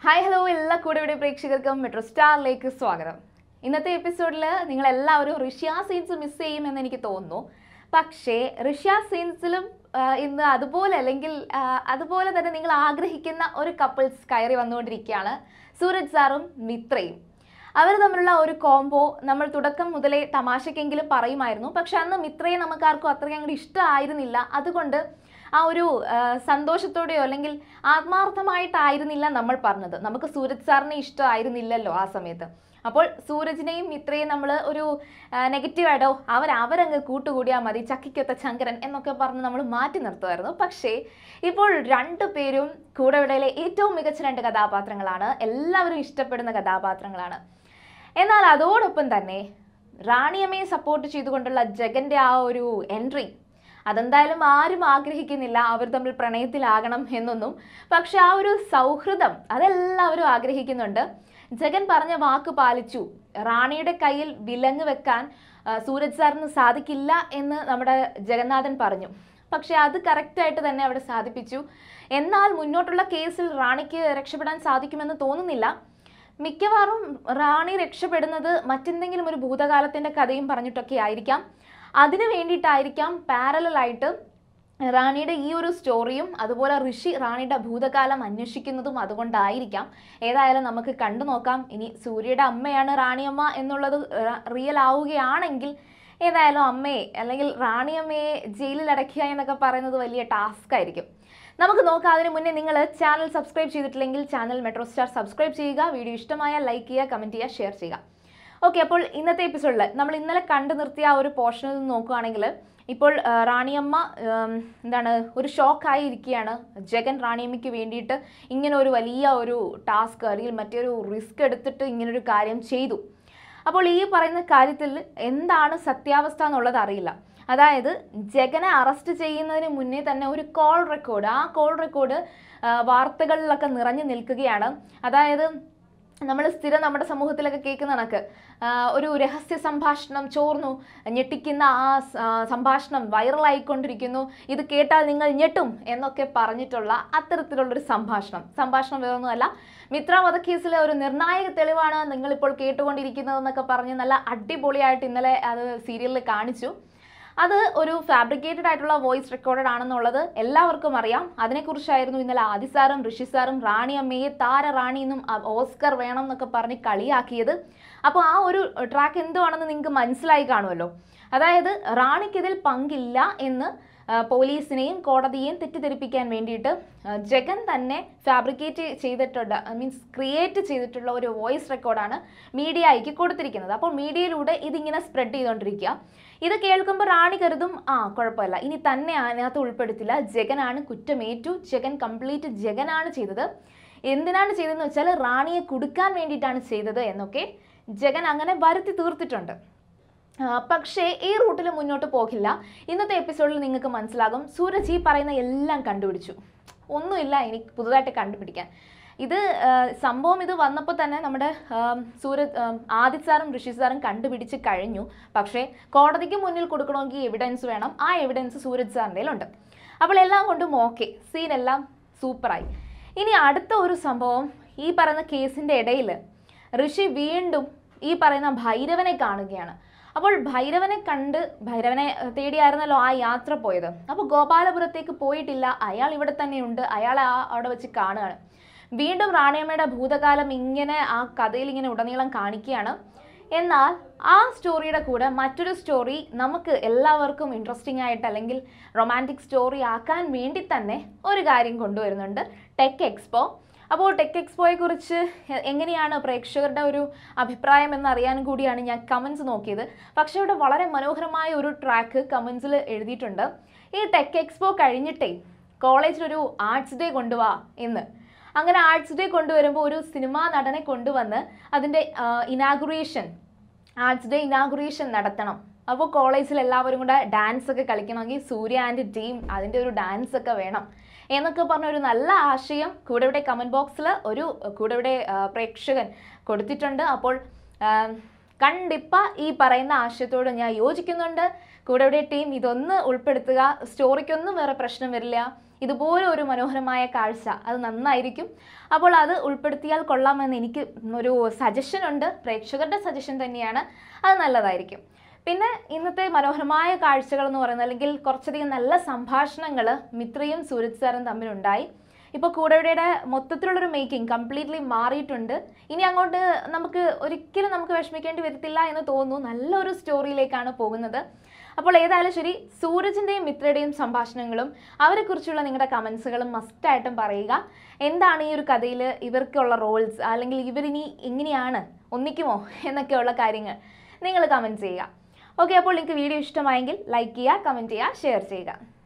hi hello എല്ലാ കൂടെവിടെ പ്രേക്ഷകർക്കും metro സ്റ്റാറിലേക്ക് സ്വാഗതം ഇന്നത്തെ എപ്പിസോഡിൽ നിങ്ങൾ എല്ലാവരും ഋഷ്യ സീൻസ് മിസ് ചെയ്യുമെന്ന് എനിക്ക് തോന്നുന്നു പക്ഷേ ഋഷ്യ സീൻസിലും ഇന്ന് അതുപോലെ അല്ലെങ്കിൽ ആ, അതുപോലെ തന്നെ നിങ്ങൾ ആഗ്രഹിക്കുന്ന ഒരു കപ്പിൾസ് കയറി വന്നുകൊണ്ടിരിക്കുകയാണ് സൂരജ് സാറും മിത്രയും അവർ തമ്മിലുള്ള ഒരു കോംബോ നമ്മൾ തുടക്കം മുതലേ തമാശക്കെങ്കിലും പറയുമായിരുന്നു പക്ഷെ അന്ന് മിത്രയെ നമുക്കാർക്കും അത്രയും അങ്ങോട്ട് ഇഷ്ടമായിരുന്നില്ല അതുകൊണ്ട് ആ ഒരു ആ, സന്തോഷത്തോടെയോ അല്ലെങ്കിൽ ആത്മാർത്ഥമായിട്ടായിരുന്നില്ല നമ്മൾ പറഞ്ഞത് നമുക്ക് സൂരജ് സാറിനെ ഇഷ്ടമായിരുന്നില്ലല്ലോ ആ സമയത്ത് അപ്പോൾ സൂരജിനെയും മിത്രയും നമ്മൾ ഒരു നെഗറ്റീവായിട്ടോ അവർ അവരങ്ങ് കൂട്ടുകൂടിയാൽ മതി ചക്കിക്കൊത്ത ശങ്കരൻ എന്നൊക്കെ പറഞ്ഞ് നമ്മൾ മാറ്റി നിർത്തുമായിരുന്നു പക്ഷേ ഇപ്പോൾ രണ്ടു പേരും കൂടെവിടയിലെ ഏറ്റവും മികച്ച രണ്ട് കഥാപാത്രങ്ങളാണ് എല്ലാവരും ഇഷ്ടപ്പെടുന്ന കഥാപാത്രങ്ങളാണ് എന്നാൽ അതോടൊപ്പം തന്നെ റാണിയമ്മയെ സപ്പോർട്ട് ചെയ്തുകൊണ്ടുള്ള ജഗന്റെ ആ ഒരു എൻട്രി അതെന്തായാലും ആരും ആഗ്രഹിക്കുന്നില്ല അവർ തമ്മിൽ പ്രണയത്തിലാകണം എന്നൊന്നും പക്ഷെ ആ ഒരു സൗഹൃദം അതെല്ലാവരും ആഗ്രഹിക്കുന്നുണ്ട് ജഗൻ പറഞ്ഞ വാക്ക് പാലിച്ചു റാണിയുടെ കയ്യിൽ വിലങ്ങ് വെക്കാൻ ആ, സൂരജ് സാറിന് സാധിക്കില്ല എന്ന് നമ്മുടെ ജഗന്നാഥൻ പറഞ്ഞു പക്ഷെ അത് കറക്റ്റായിട്ട് തന്നെ അവിടെ സാധിപ്പിച്ചു എന്നാൽ മുന്നോട്ടുള്ള കേസിൽ റാണിക്ക് രക്ഷപ്പെടാൻ സാധിക്കുമെന്ന് തോന്നുന്നില്ല മിക്കവാറും റാണി രക്ഷപ്പെടുന്നത് മറ്റെന്തെങ്കിലും ഒരു ഭൂതകാലത്തിന്റെ കഥയും പറഞ്ഞിട്ടൊക്കെ ആയിരിക്കാം അതിനു വേണ്ടിയിട്ടായിരിക്കാം പാരലൽ ആയിട്ട് റാണിയുടെ ഈ ഒരു സ്റ്റോറിയും അതുപോലെ ഋഷി റാണിയുടെ ഭൂതകാലം അന്വേഷിക്കുന്നതും അതുകൊണ്ടായിരിക്കാം ഏതായാലും നമുക്ക് കണ്ടു നോക്കാം ഇനി സൂര്യയുടെ അമ്മയാണ് റാണിയമ്മ എന്നുള്ളത് റിയൽ ആവുകയാണെങ്കിൽ ഏതായാലും അമ്മയെ അല്ലെങ്കിൽ റാണിയമ്മയെ ജയിലിൽ അടയ്ക്കുക എന്നൊക്കെ പറയുന്നത് വലിയ ടാസ്ക് ആയിരിക്കും നമുക്ക് നോക്കാം അതിന് മുന്നേ നിങ്ങൾ ചാനൽ സബ്സ്ക്രൈബ് ചെയ്തിട്ടില്ലെങ്കിൽ ചാനൽ മെട്രോ സ്റ്റാർ സബ്സ്ക്രൈബ് ചെയ്യുക വീഡിയോ ഇഷ്ടമായാൽ ലൈക്ക് ചെയ്യുക കമൻറ്റ് ചെയ്യുക ഷെയർ ചെയ്യുക ഓക്കെ അപ്പോൾ ഇന്നത്തെ എപ്പിസോഡിൽ നമ്മൾ ഇന്നലെ കണ്ടു നിർത്തിയ ആ ഒരു പോർഷനിൽ നിന്ന് നോക്കുകയാണെങ്കിൽ ഇപ്പോൾ ആ, റാണിയമ്മ ഉം, എന്താണ് ഒരു ഷോക്കായി ഇരിക്കുകയാണ് ജഗൻ റാണിയമ്മയ്ക്ക് വേണ്ടിയിട്ട് ഇങ്ങനെ ഒരു വലിയ ഒരു ടാസ്ക് അല്ലെങ്കിൽ മറ്റൊരു റിസ്ക് എടുത്തിട്ട് ഇങ്ങനൊരു കാര്യം ചെയ്തു അപ്പോൾ ഈ പറയുന്ന കാര്യത്തിൽ എന്താണ് സത്യാവസ്ഥ എന്നുള്ളത് അറിയില്ല അതായത് ജഗനെ അറസ്റ്റ് ചെയ്യുന്നതിന് മുന്നേ തന്നെ ഒരു കോൾ റെക്കോർഡ് ആ കോൾ റെക്കോർഡ് വാർത്തകളിലൊക്കെ നിറഞ്ഞു നിൽക്കുകയാണ് അതായത് നമ്മൾ സ്ഥിരം നമ്മുടെ സമൂഹത്തിലൊക്കെ കേൾക്കുന്ന കണക്ക് ആ, ഒരു രഹസ്യ സംഭാഷണം ചോർന്നു ഞെട്ടിക്കുന്ന ആ സ- ആ, സംഭാഷണം വൈറലായിക്കൊണ്ടിരിക്കുന്നു ഇത് കേട്ടാൽ നിങ്ങൾ ഞെട്ടും എന്നൊക്കെ പറഞ്ഞിട്ടുള്ള അത്തരത്തിലുള്ളൊരു സംഭാഷണം സംഭാഷണം വേറൊന്നുമല്ല മിത്ര വധക്കേസിലെ ഒരു നിർണായക തെളിവാണ് നിങ്ങളിപ്പോൾ കേട്ടുകൊണ്ടിരിക്കുന്നതെന്നൊക്കെ പറഞ്ഞ് നല്ല അടിപൊളിയായിട്ട് ഇന്നലെ അത് സീരിയലിൽ കാണിച്ചു അത് ഒരു ഫാബ്രിക്കേറ്റഡ് ആയിട്ടുള്ള വോയിസ് റെക്കോർഡഡ് ആണെന്നുള്ളത് എല്ലാവർക്കും അറിയാം അതിനെക്കുറിച്ചായിരുന്നു ഇന്നലെ ആദി സാറും ഋഷി സാറും റാണി അമ്മയെ താര റാണി എന്നും അ- ഓസ്കർ വേണം എന്നൊക്കെ പറഞ്ഞ് കളിയാക്കിയത് അപ്പോൾ ആ ഒരു ട്രാക്ക് എന്തുവാണെന്ന് നിങ്ങൾക്ക് മനസ്സിലായി കാണുമല്ലോ അതായത് റാണിക്കിതിൽ പങ്കില്ല എന്ന് ആ, പോലീസിനെയും കോടതിയെയും തെറ്റിദ്ധരിപ്പിക്കാൻ വേണ്ടിയിട്ട് ആ, ജഗൻ തന്നെ ഫാബ്രിക്കേറ്റ് ചെയ്തിട്ടുണ്ട് മീൻസ് ക്രിയേറ്റ് ചെയ്തിട്ടുള്ള ഒരു വോയിസ് റെക്കോർഡാണ് മീഡിയയ്ക്ക് കൊടുത്തിരിക്കുന്നത് അപ്പോൾ മീഡിയയിലൂടെ ഇതിങ്ങനെ സ്പ്രെഡ് ചെയ്തുകൊണ്ടിരിക്കുക ഇത് കേൾക്കുമ്പോൾ റാണി കരുതും ആ കുഴപ്പമില്ല ഇനി തന്നെ അതിനകത്ത് ഉൾപ്പെടുത്തില്ല ജഗനാണ് കുറ്റമേറ്റു ജഗൻ കംപ്ലീറ്റ് ജഗനാണ് ചെയ്തത് എന്തിനാണ് ചെയ്തതെന്ന് വെച്ചാൽ റാണിയെ കുടുക്കാൻ വേണ്ടിയിട്ടാണ് ചെയ്തത് എന്നൊക്കെ ജഗൻ അങ്ങനെ വരുത്തി തീർത്തിട്ടുണ്ട് ആ, പക്ഷേ ഈ റൂട്ടിൽ മുന്നോട്ട് പോകില്ല ഇന്നത്തെ എപ്പിസോഡിൽ നിങ്ങൾക്ക് മനസ്സിലാകും സൂരജ് ഈ പറയുന്ന എല്ലാം കണ്ടുപിടിച്ചു ഒന്നുമില്ല ഇനി പുതുതായിട്ട് കണ്ടുപിടിക്കാൻ ഇത് ആ, സംഭവം ഇത് വന്നപ്പോൾ തന്നെ നമ്മുടെ ആം, സൂരജ് ആം, ആദിത് സാറും ഋഷി സാറും കണ്ടുപിടിച്ച് കഴിഞ്ഞു പക്ഷേ കോടതിക്ക് മുന്നിൽ കൊടുക്കണമെങ്കിൽ എവിഡൻസ് വേണം ആ എവിഡൻസ് സൂരജ് സാറിൻ്റെ ഉണ്ട് അപ്പോൾ എല്ലാം കൊണ്ടും ഓക്കെ സീൻ എല്ലാം സൂപ്പറായി ഇനി അടുത്ത ഒരു സംഭവം ഈ പറയുന്ന കേസിൻ്റെ ഇടയിൽ ഋഷി വീണ്ടും ഈ പറയുന്ന ഭൈരവനെ കാണുകയാണ് അപ്പോൾ ഭൈരവനെ കണ്ട് ഭൈരവനെ ഏഹ്, തേടിയായിരുന്നല്ലോ ആ യാത്ര പോയത് അപ്പോൾ ഗോപാലപുരത്തേക്ക് പോയിട്ടില്ല അയാൾ ഇവിടെ തന്നെയുണ്ട് അയാളെ ആ അവിടെ വെച്ച് കാണുകയാണ് വീണ്ടും റാണിയമ്മയുടെ ഭൂതകാലം ഇങ്ങനെ ആ കഥയിൽ ഇങ്ങനെ ഉടനീളം കാണിക്കുകയാണ് എന്നാൽ ആ സ്റ്റോറിയുടെ കൂടെ മറ്റൊരു സ്റ്റോറി നമുക്ക് എല്ലാവർക്കും ഇൻട്രസ്റ്റിംഗ് ആയിട്ട് അല്ലെങ്കിൽ റൊമാൻറ്റിക് സ്റ്റോറി ആക്കാൻ വേണ്ടി തന്നെ ഒരു കാര്യം കൊണ്ടുവരുന്നുണ്ട് ടെക് എക്സ്പോ അപ്പോൾ ടെക് എക്സ്പോയെ കുറിച്ച് എ- എങ്ങനെയാണ് പ്രേക്ഷകരുടെ ഒരു അഭിപ്രായം എന്നറിയാൻ കൂടിയാണ് ഞാൻ കമൻസ് നോക്കിയത് പക്ഷേ ഇവിടെ വളരെ മനോഹരമായ ഒരു ട്രാക്ക് കമൻസിൽ എഴുതിയിട്ടുണ്ട് ഈ ടെക് എക്സ്പോ കഴിഞ്ഞിട്ടേ കോളേജിലൊരു ആർട്സ് ഡേ കൊണ്ടുവാ എന്ന് അങ്ങനെ ആർട്സ് ഡേ കൊണ്ടുവരുമ്പോൾ ഒരു സിനിമാ നടനെ കൊണ്ടുവന്ന് അതിൻ്റെ ഇനാഗുറേഷൻ ആർട്സ് ഡേ ഇനാഗുറേഷൻ നടത്തണം അപ്പോൾ കോളേജിൽ എല്ലാവരും കൂടെ ഡാൻസ് ഒക്കെ കളിക്കണമെങ്കിൽ സൂര്യ ആൻഡ് ടീം അതിൻ്റെ ഒരു ഡാൻസ് ഒക്കെ വേണം എന്നൊക്കെ പറഞ്ഞ ഒരു നല്ല ആശയം കൂടെ ഇവിടെ കമൻറ്റ് ബോക്സിൽ ഒരു കൂടെ ഇവിടെ ആ, പ്രേക്ഷകൻ കൊടുത്തിട്ടുണ്ട് അപ്പോൾ ആ, കണ്ടിപ്പ ഈ പറയുന്ന ആശയത്തോട് ഞാൻ യോജിക്കുന്നുണ്ട് കൂടെ ഇവിടെ ടീം ഇതൊന്ന് ഉൾപ്പെടുത്തുക സ്റ്റോറിക്കൊന്നും വേറെ പ്രശ്നം വരില്ല ഇതുപോലെ ഒരു മനോഹരമായ കാഴ്ച അത് നന്നായിരിക്കും അപ്പോൾ അത് ഉൾപ്പെടുത്തിയാൽ കൊള്ളാമെന്ന് എനിക്ക് ഒരു സജഷൻ ഉണ്ട് പ്രേക്ഷകരുടെ സജഷൻ തന്നെയാണ് അത് നല്ലതായിരിക്കും പിന്നെ ഇന്നത്തെ മനോഹരമായ കാഴ്ചകൾ എന്ന് പറയുന്നത് അല്ലെങ്കിൽ കുറച്ചധികം നല്ല സംഭാഷണങ്ങൾ മിത്രയും സൂരജ് സാറും തമ്മിലുണ്ടായി ഇപ്പോൾ കൂടെയുടെ മൊത്തത്തിലുള്ളൊരു മേക്കിംഗ് കംപ്ലീറ്റ്ലി മാറിയിട്ടുണ്ട് ഇനി അങ്ങോട്ട് നമുക്ക് ഒരിക്കലും നമുക്ക് വിഷമിക്കേണ്ടി വരത്തില്ല എന്ന് തോന്നുന്നു നല്ലൊരു സ്റ്റോറിയിലേക്കാണ് പോകുന്നത് അപ്പോൾ ഏതായാലും ശരി സൂരജിൻ്റെയും മിത്രയുടെയും സംഭാഷണങ്ങളും അവരെക്കുറിച്ചുള്ള നിങ്ങളുടെ കമൻസുകളും മസ്റ്റായിട്ടും പറയുക എന്താണ് ഈ ഒരു കഥയിൽ ഇവർക്കുള്ള റോൾസ് അല്ലെങ്കിൽ ഇവരിനി എങ്ങനെയാണ് ഒന്നിക്കുമോ എന്നൊക്കെയുള്ള കാര്യങ്ങൾ നിങ്ങൾ കമൻറ്റ് ചെയ്യുക ഓക്കെ അപ്പോൾ നിങ്ങൾക്ക് വീഡിയോ ഇഷ്ടമായെങ്കിൽ ലൈക്ക് ചെയ്യുക കമൻറ്റ് ചെയ്യുക ഷെയർ ചെയ്യുക